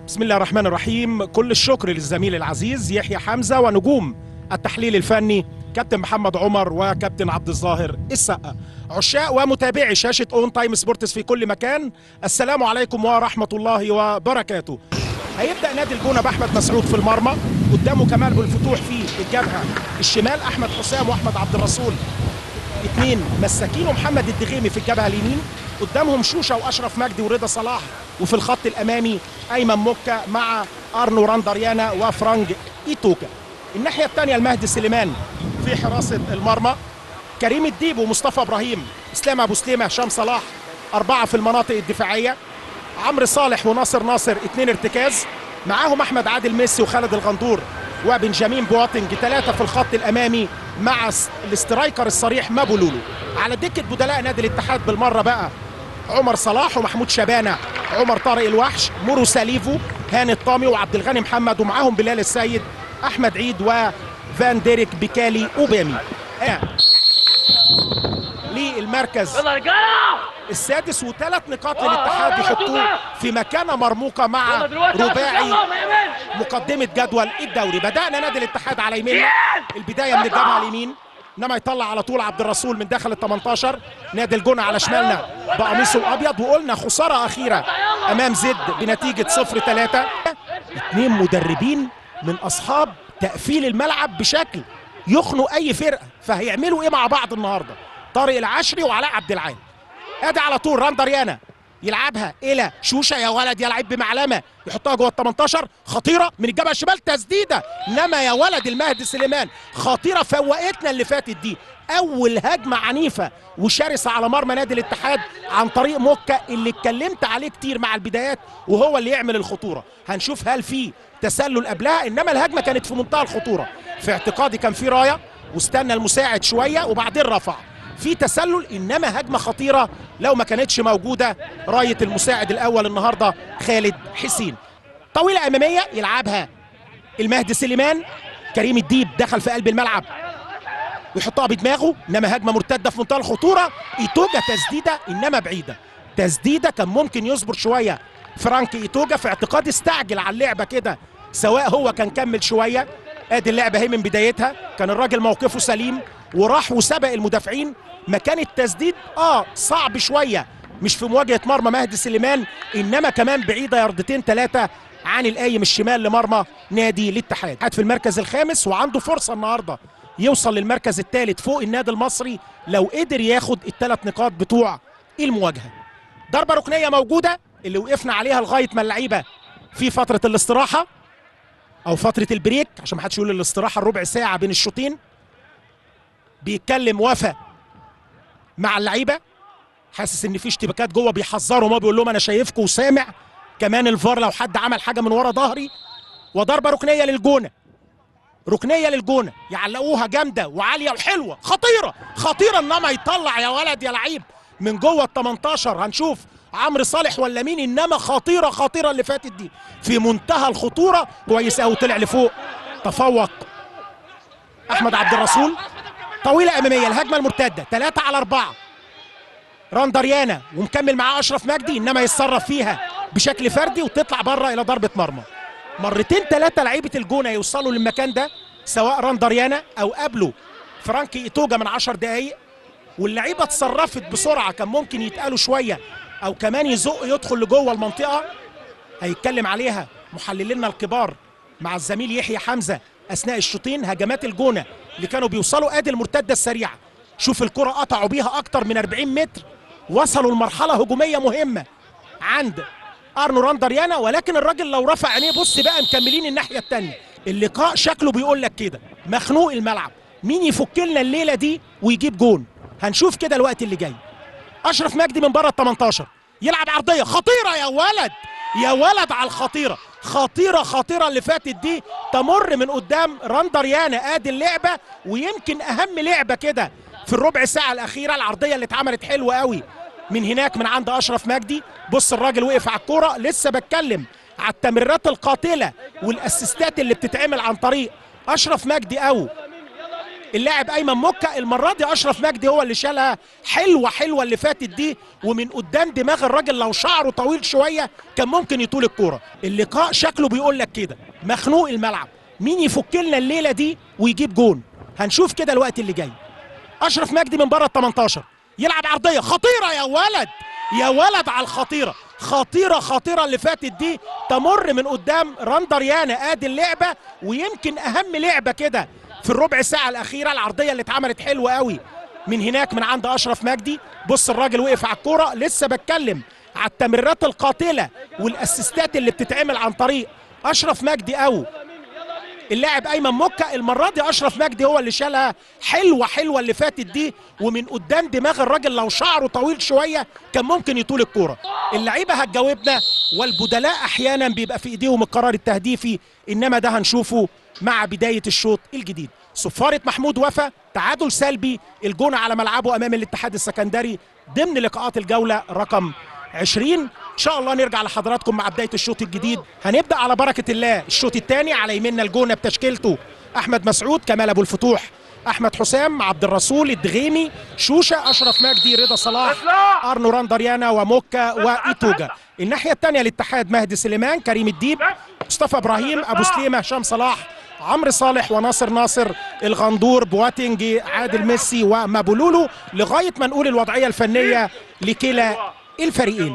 بسم الله الرحمن الرحيم كل الشكر للزميل العزيز يحيى حمزه ونجوم التحليل الفني كابتن محمد عمر وكابتن عبد الظاهر السقا عشاق ومتابعي شاشه اون تايم سبورتس في كل مكان السلام عليكم ورحمه الله وبركاته هيبدا نادي الجونه باحمد مسعود في المرمى قدامه كمال بالفتوح في الجبهه الشمال احمد حسام واحمد عبد الرسول اثنين مساكين ومحمد الدغيمي في الجبهه اليمين قدامهم شوشه واشرف مجدي ورضا صلاح وفي الخط الامامي ايمن موكا مع ارنو راندريانا وفرانج ايتوكا الناحيه الثانيه المهدي سليمان في حراسه المرمى كريم الديب ومصطفى ابراهيم اسلام ابو سليمه هشام صلاح اربعه في المناطق الدفاعيه عمرو صالح وناصر ناصر اثنين ارتكاز معاهم احمد عادل ميسي وخالد الغندور وبنجامين بواتنج ثلاثه في الخط الامامي مع الاسترايكر الصريح مابو لولو على دكه بدلاء نادي الاتحاد بالمره بقى عمر صلاح ومحمود شبانه عمر طارق الوحش مورو ساليفو هاني الطامي وعبد الغني محمد ومعاهم بلال السيد احمد عيد وفان ديريك بيكالي اوبامي آه. للمركز السادس وثلاث نقاط للاتحاد يحطوه في مكانه مرموقه مع رباعي مقدمه جدول الدوري بدانا نادي الاتحاد على يميننا البدايه من الجبهه اليمين انما يطلع على طول عبد الرسول من داخل ال 18 نادي الجونه على شمالنا بقميصه الابيض وقلنا خساره اخيره امام زد بنتيجه 0 3 اثنين مدربين من اصحاب تقفيل الملعب بشكل يخنق اي فرقه فهيعملوا ايه مع بعض النهارده طارق العشري وعلاء عبد العال ادي على طول راندريانا يلعبها الى شوشه يا ولد يا لعيب بمعلمه يحطها جوه ال 18 خطيره من الجبهه الشمال تسديده انما يا ولد المهدي سليمان خطيره فوقتنا اللي فاتت دي اول هجمه عنيفه وشرسه على مرمى نادي الاتحاد عن طريق موكا اللي اتكلمت عليه كتير مع البدايات وهو اللي يعمل الخطوره هنشوف هل في تسلل قبلها انما الهجمه كانت في منتهى الخطوره في اعتقادي كان في رايه واستنى المساعد شويه وبعدين رفع في تسلل انما هجمه خطيره لو ما كانتش موجوده رايه المساعد الاول النهارده خالد حسين طويله اماميه يلعبها المهدي سليمان كريم الديب دخل في قلب الملعب ويحطها بدماغه انما هجمه مرتده في منتهى الخطوره ايتوجا تسديده انما بعيده تسديده كان ممكن يصبر شويه فرانك ايتوجا في اعتقاد استعجل على اللعبه كده سواء هو كان كمل شويه ادي اللعبه اهي من بدايتها كان الراجل موقفه سليم وراح وسبق المدافعين مكان التسديد اه صعب شويه مش في مواجهه مرمى مهدي سليمان انما كمان بعيده ياردتين ثلاثه عن القايم الشمال لمرمى نادي الاتحاد قاعد في المركز الخامس وعنده فرصه النهارده يوصل للمركز الثالث فوق النادي المصري لو قدر ياخد الثلاث نقاط بتوع المواجهه ضربه ركنيه موجوده اللي وقفنا عليها لغايه ما اللعيبه في فتره الاستراحه او فتره البريك عشان ما حدش يقول الاستراحه الربع ساعه بين الشوطين بيتكلم وفا مع اللعيبه حاسس ان في اشتباكات جوه بيحذرهم هو بيقول لهم انا شايفكم وسامع كمان الفار لو حد عمل حاجه من ورا ظهري وضربه ركنيه للجونه ركنيه للجونه يعلقوها جامده وعاليه وحلوه خطيره خطيره انما يطلع يا ولد يا لعيب من جوه ال 18 هنشوف عمرو صالح ولا مين انما خطيره خطيره اللي فاتت دي في منتهى الخطوره كويس قوي طلع لفوق تفوق احمد عبد الرسول طويله اماميه الهجمه المرتده 3 على 4 راندريانا ومكمل معاه اشرف مجدي انما يتصرف فيها بشكل فردي وتطلع بره الى ضربه مرمى مرتين ثلاثه لعيبه الجونه يوصلوا للمكان ده سواء راندريانا او قبله فرانكي ايتوجا من 10 دقائق واللعيبه اتصرفت بسرعه كان ممكن يتقالوا شويه او كمان يزق يدخل لجوه المنطقه هيتكلم عليها محللينا الكبار مع الزميل يحيى حمزه اثناء الشوطين هجمات الجونه اللي كانوا بيوصلوا ادي المرتده السريعه شوف الكره قطعوا بيها اكتر من 40 متر وصلوا لمرحله هجوميه مهمه عند ارنو راندريانا ولكن الراجل لو رفع عينيه بص بقى مكملين الناحيه الثانيه اللقاء شكله بيقول لك كده مخنوق الملعب مين يفك لنا الليله دي ويجيب جون هنشوف كده الوقت اللي جاي اشرف مجدي من بره ال 18 يلعب عرضيه خطيره يا ولد يا ولد على الخطيره خطيره خطيره اللي فاتت دي تمر من قدام راندريانا ادي اللعبه ويمكن اهم لعبه كده في الربع ساعه الاخيره العرضيه اللي اتعملت حلوه قوي من هناك من عند اشرف مجدي بص الراجل وقف على الكوره لسه بتكلم على التمريرات القاتله والاسيستات اللي بتتعمل عن طريق اشرف مجدي او اللاعب ايمن مكه المره دي اشرف مجدي هو اللي شالها حلوه حلوه اللي فاتت دي ومن قدام دماغ الراجل لو شعره طويل شويه كان ممكن يطول الكوره اللقاء شكله بيقول لك كده مخنوق الملعب مين يفك لنا الليله دي ويجيب جون هنشوف كده الوقت اللي جاي اشرف مجدي من بره ال 18 يلعب عرضيه خطيره يا ولد يا ولد على الخطيره خطيره خطيره اللي فاتت دي تمر من قدام راندريانا ادي اللعبه ويمكن اهم لعبه كده في الربع ساعه الاخيره العرضيه اللي اتعملت حلوه قوي من هناك من عند اشرف مجدي بص الراجل وقف على الكوره لسه بتكلم على التمريرات القاتله والاسيستات اللي بتتعمل عن طريق اشرف مجدي او اللاعب ايمن مكه المره دي اشرف مجدي هو اللي شالها حلوه حلوه اللي فاتت دي ومن قدام دماغ الراجل لو شعره طويل شويه كان ممكن يطول الكوره اللعيبه هتجاوبنا والبدلاء احيانا بيبقى في ايديهم القرار التهديفي انما ده هنشوفه مع بدايه الشوط الجديد صفاره محمود وفا تعادل سلبي الجون على ملعبه امام الاتحاد السكندري ضمن لقاءات الجوله رقم 20 ان شاء الله نرجع لحضراتكم مع بدايه الشوط الجديد هنبدا على بركه الله الشوط الثاني على يميننا الجونه بتشكيلته احمد مسعود كمال ابو الفتوح احمد حسام عبد الرسول الدغيمي شوشه اشرف مجدي رضا صلاح ارنو راندريانا وموكا وايتوجا الناحيه الثانيه الاتحاد مهدي سليمان كريم الديب مصطفى ابراهيم ابو سليمه هشام صلاح عمرو صالح وناصر ناصر الغندور بواتنجي عادل ميسي ومابولولو لغايه ما نقول الوضعيه الفنيه لكلا الفريقين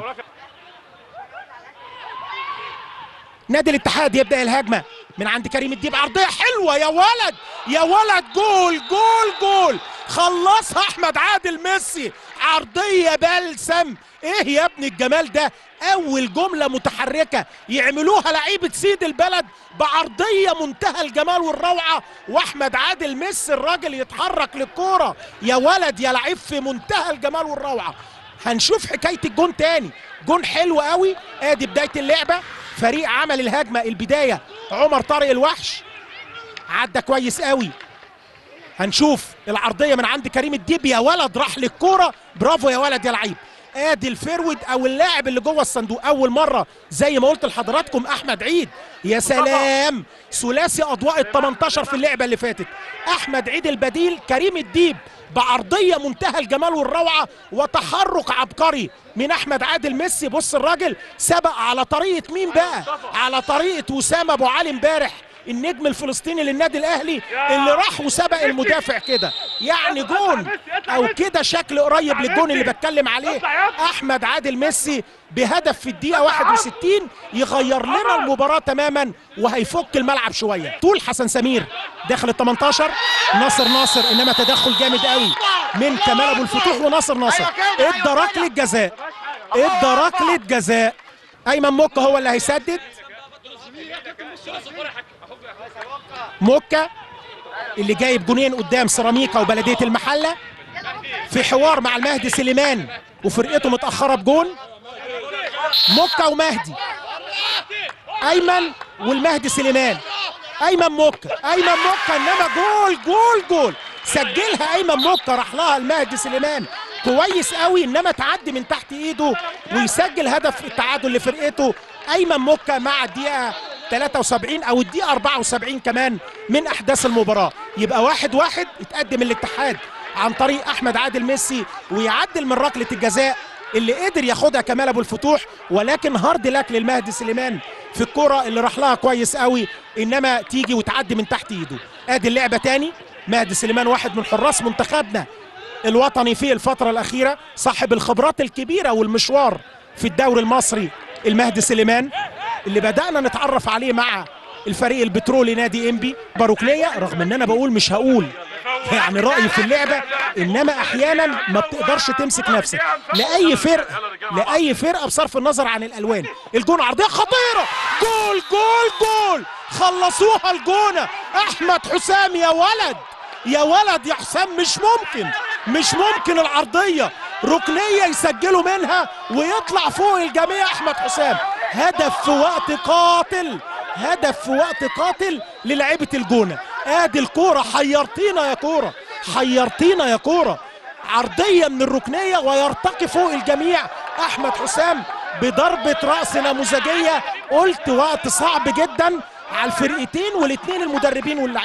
نادي الاتحاد يبدا الهجمه من عند كريم الديب عرضيه حلوه يا ولد يا ولد جول جول جول خلصها احمد عادل ميسي عرضيه بلسم ايه يا ابن الجمال ده اول جمله متحركه يعملوها لعيبه سيد البلد بعرضيه منتهى الجمال والروعه واحمد عادل ميسي الراجل يتحرك للكوره يا ولد يا لعيب في منتهى الجمال والروعه هنشوف حكايه الجون تاني جون حلو قوي ادي بدايه اللعبه فريق عمل الهجمه البدايه عمر طارق الوحش عدى كويس قوي هنشوف العرضيه من عند كريم الديب يا ولد راح للكوره برافو يا ولد يا لعيب ادي الفيرود او اللاعب اللي جوه الصندوق اول مره زي ما قلت لحضراتكم احمد عيد يا سلام ثلاثي اضواء ال 18 في اللعبه اللي فاتت احمد عيد البديل كريم الديب بعرضيه منتهى الجمال والروعه وتحرك عبقري من احمد عادل ميسي بص الراجل سبق على طريقه مين بقى على طريقه وسام ابو علي امبارح النجم الفلسطيني للنادي الاهلي اللي راح وسبق المدافع كده يعني جون او كده شكل قريب للجون اللي بتكلم عليه احمد عادل ميسي بهدف في الدقيقه 61 يغير لنا المباراه تماما وهيفك الملعب شويه طول حسن سمير داخل ال 18 ناصر ناصر انما تدخل جامد قوي من كمال ابو الفتوح وناصر ناصر ادى ركله جزاء ادى ركله جزاء ايمن موكا هو اللي هيسدد موكا اللي جايب جونين قدام سيراميكا وبلديه المحله في حوار مع المهدي سليمان وفرقته متاخره بجون موكا ومهدي ايمن والمهدي سليمان ايمن موكا ايمن موكا انما جول جول جول سجلها ايمن موكا راح لها المهدي سليمان كويس قوي انما تعدي من تحت ايده ويسجل هدف التعادل لفرقته ايمن موكا مع الدقيقه 73 او الدقيقه 74 كمان من احداث المباراه يبقى واحد واحد يتقدم الاتحاد عن طريق احمد عادل ميسي ويعدل من ركله الجزاء اللي قدر ياخدها كمال ابو الفتوح ولكن هارد لك للمهدي سليمان في الكرة اللي راح لها كويس قوي انما تيجي وتعدي من تحت ايده ادي اللعبه تاني مهدي سليمان واحد من حراس منتخبنا الوطني في الفتره الاخيره صاحب الخبرات الكبيره والمشوار في الدوري المصري المهدي سليمان اللي بدانا نتعرف عليه مع الفريق البترولي نادي انبي باروكليه رغم ان انا بقول مش هقول يعني رايي في اللعبه انما احيانا ما بتقدرش تمسك نفسك لاي فرقه لاي فرقه بصرف النظر عن الالوان الجون عرضيه خطيره جول جول جول خلصوها الجونه احمد حسام يا ولد يا ولد يا حسام مش ممكن مش ممكن العرضيه ركنيه يسجلوا منها ويطلع فوق الجميع احمد حسام هدف في وقت قاتل هدف في وقت قاتل للعيبه الجونه ادي الكوره حيرتينا يا كوره حيرتينا يا كوره عرضيه من الركنيه ويرتقي فوق الجميع احمد حسام بضربه راس نموذجيه قلت وقت صعب جدا على الفرقتين والاثنين المدربين واللعيبه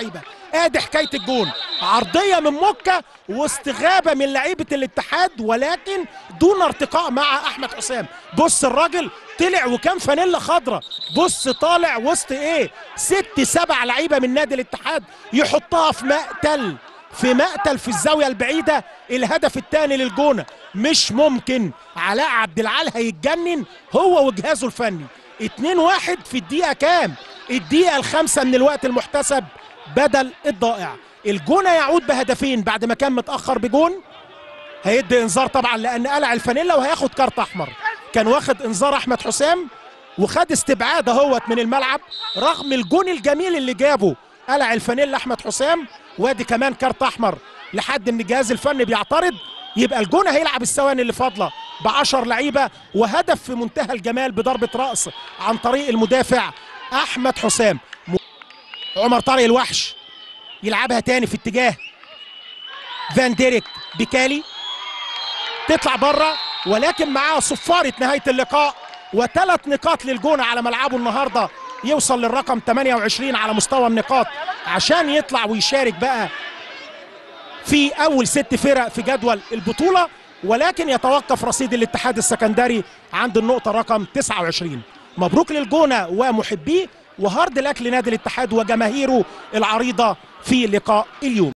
ادي حكايه الجون عرضيه من موكا واستغابه من لعيبه الاتحاد ولكن دون ارتقاء مع احمد حسام بص الراجل طلع وكان فانيلا خضراء بص طالع وسط ايه ست سبع لعيبه من نادي الاتحاد يحطها في مقتل في مقتل في الزاويه البعيده الهدف الثاني للجونه مش ممكن علاء عبد العال هيتجنن هو وجهازه الفني 2 1 في الدقيقه كام الدقيقه الخامسه من الوقت المحتسب بدل الضائع الجونه يعود بهدفين بعد ما كان متاخر بجون هيدي انذار طبعا لان قلع الفانيلا وهياخد كارت احمر كان واخد انذار احمد حسام وخد استبعاد اهوت من الملعب رغم الجون الجميل اللي جابه قلع الفانيلا احمد حسام وادي كمان كارت احمر لحد من الجهاز الفني بيعترض يبقى الجونه هيلعب الثواني اللي فاضله ب 10 لعيبه وهدف في منتهى الجمال بضربه راس عن طريق المدافع احمد حسام عمر طارق الوحش يلعبها تاني في اتجاه فان ديريك بيكالي تطلع بره ولكن معاه صفاره نهايه اللقاء وثلاث نقاط للجونه على ملعبه النهارده يوصل للرقم 28 على مستوى النقاط عشان يطلع ويشارك بقى في اول ست فرق في جدول البطوله ولكن يتوقف رصيد الاتحاد السكندري عند النقطه رقم 29 مبروك للجونه ومحبيه وهارد لك لنادي الاتحاد وجماهيره العريضه في لقاء اليوم